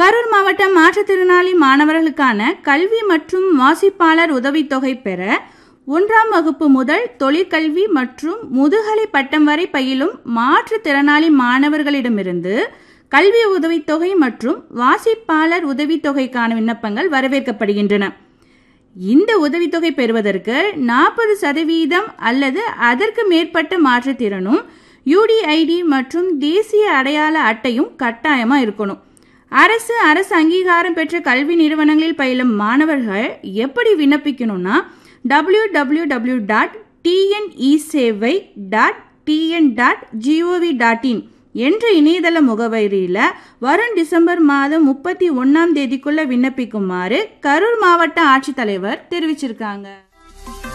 கரூர் மாவட்ட மாற்றுத்திறனாளி மாணவர்களுக்கான கல்வி மற்றும் வாசிப்பாளர் உதவித்தொகை பெற ஒன்றாம் வகுப்பு முதல் தொழிற்கல்வி மற்றும் முதுகலை பட்டம் வரை பயிலும் மாற்றுத்திறனாளி மாணவர்களிடமிருந்து கல்வி உதவித்தொகை மற்றும் வாசிப்பாளர் உதவித்தொகைக்கான விண்ணப்பங்கள் வரவேற்கப்படுகின்றன இந்த உதவித்தொகை பெறுவதற்கு நாற்பது சதவீதம் அல்லது அதற்கு மேற்பட்ட மாற்றுத்திறனும் யூடிஐடி மற்றும் தேசிய அடையாள அட்டையும் கட்டாயமா இருக்கணும் அரசு அரசு அங்கீகாரம் பெற்ற கல்வி நிறுவனங்களில் பயிலும் மாணவர்கள் எப்படி விண்ணப்பிக்கணும்னா W W W dot TNE sevai dot TN dot GOV dot in என்ற இணையதள முகவரியில் வரும் டிசம்பர் மாதம் முப்பத்தி ஒன்றாம் தேதிக்குள்ள விண்ணப்பிக்குமாறு கரூர் மாவட்ட ஆட்சித்தலைவர் தெரிவிச்சிருக்காங்க